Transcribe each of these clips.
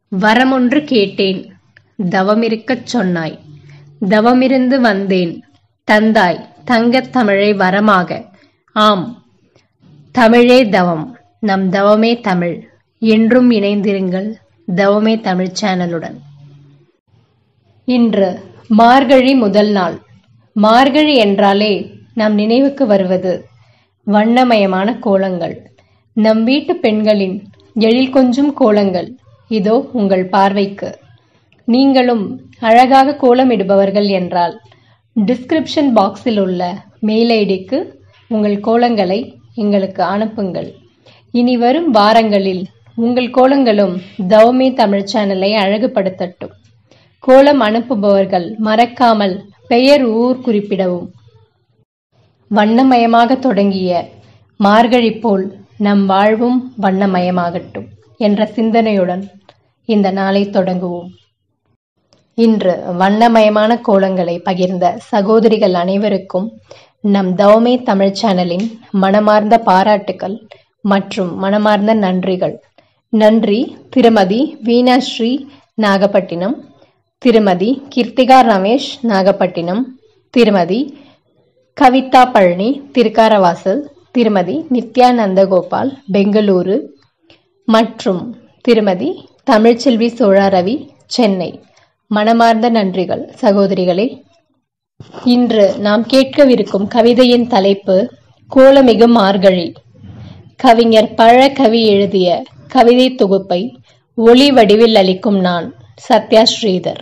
வரமொன்று கேட்டேன் தவமிருக்கச் சொன்னாய் தவமிருந்து வந்தேன் தந்தாய் தங்கத் தமிழை வரமாக ஆம் தமிழே தவம் நம் தவமே தமிழ் என்றும் இணைந்திருங்கள் தவமே தமிழ் சேனலுடன் இன்று மார்கழி முதல் நாள் மார்கழி என்றாலே நம் நினைவுக்கு வருவது வண்ணமயமான கோலங்கள் நம் வீட்டு பெண்களின் எழில் கொஞ்சும் கோலங்கள் இதோ உங்கள் பார்வைக்கு நீங்களும் அழகாக கோலமிடுபவர்கள் என்றால் டிஸ்கிரிப்ஷன் பாக்ஸில் உள்ள மெயில் ஐடிக்கு உங்கள் கோலங்களை எங்களுக்கு அனுப்புங்கள் இனி வரும் வாரங்களில் உங்கள் கோலங்களும் தவமே தமிழ் சேனலை அழகுபடுத்தட்டும் கோலம் அனுப்புபவர்கள் மறக்காமல் பெயர் ஊர் குறிப்பிடவும் வண்ணமயமாக தொடங்கிய மார்கழி போல் நம் வாழ்வும் வண்ணமயமாகட்டும் என்ற சிந்தனையுடன் இந்த நாளை தொடங்குவோம் இன்று வண்ணமயமான கோலங்களை பகிர்ந்த சகோதரிகள் அனைவருக்கும் நம் தவமே தமிழ் சேனலின் மனமார்ந்த பாராட்டுக்கள் மற்றும் மனமார்ந்த நன்றிகள் நன்றி திருமதி வீணாஸ்ரீ நாகப்பட்டினம் திருமதி கிருத்திகா ரமேஷ் நாகப்பட்டினம் திருமதி கவிதா பழனி திருக்காரவாசல் திருமதி நித்யா நந்தகோபால் பெங்களூரு மற்றும் திருமதி தமிழ்ச்செல்வி சோழா ரவி சென்னை மனமார்ந்த நன்றிகள் சகோதரிகளே இன்று நாம் கேட்கவிருக்கும் கவிதையின் தலைப்பு கோலமிகு மார்கழி கவிஞர் பழ கவி எழுதிய கவிதை தொகுப்பை ஒளி வடிவில் அளிக்கும் நான் சத்யா ஸ்ரீதர்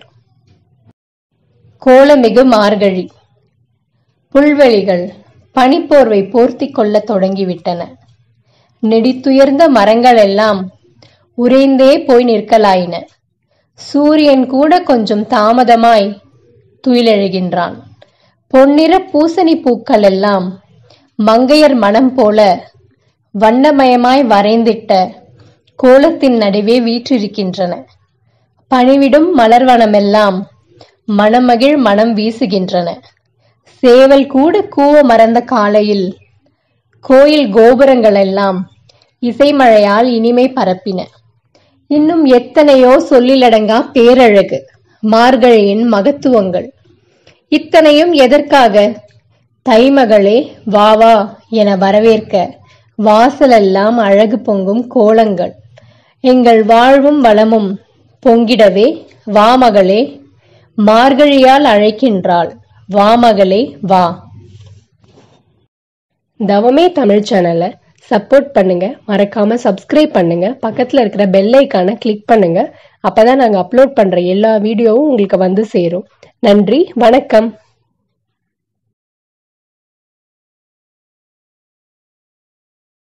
கோலமிகு மார்கழி புல்வெளிகள் பனிப்போர்வை போர்த்தி கொள்ளத் தொடங்கிவிட்டன நெடித்துயர்ந்த மரங்கள் எல்லாம் உறைந்தே போய் நிற்கலாயின சூரியன் கூட கொஞ்சம் தாமதமாய் துயிலெழுகின்றான் பொன்னிற பூசணி பூக்கள் எல்லாம் மங்கையர் மனம் போல வண்ணமயமாய் வரைந்திட்ட கோலத்தின் நடுவே வீற்றிருக்கின்றன பணிவிடும் மலர்வனமெல்லாம் மணமகிழ் மனம் வீசுகின்றன சேவல் கூட கூவ மறந்த காலையில் கோயில் கோபுரங்கள் எல்லாம் இசைமழையால் இனிமை பரப்பின இன்னும் எத்தனையோ சொல்லிலடங்கா பேரழகு மார்கழியின் மகத்துவங்கள் இத்தனையும் எதற்காக தைமகளே வா வா என வரவேற்க வாசலெல்லாம் அழகு பொங்கும் கோலங்கள் எங்கள் வாழ்வும் வளமும் பொங்கிடவே வா மகளே மார்கழியால் அழைக்கின்றாள் வா மகளே வா தவமே தமிழ் சேனலை சப்போர்ட் பண்ணுங்க மறக்காம சப்ஸ்கிரைப் பண்ணுங்க பக்கத்துல இருக்கிற பெல் ஐக்கானை கிளிக் பண்ணுங்க அப்பதான் நாங்க அப்லோட் பண்ற எல்லா வீடியோவும் உங்களுக்கு வந்து சேரும் நன்றி வணக்கம்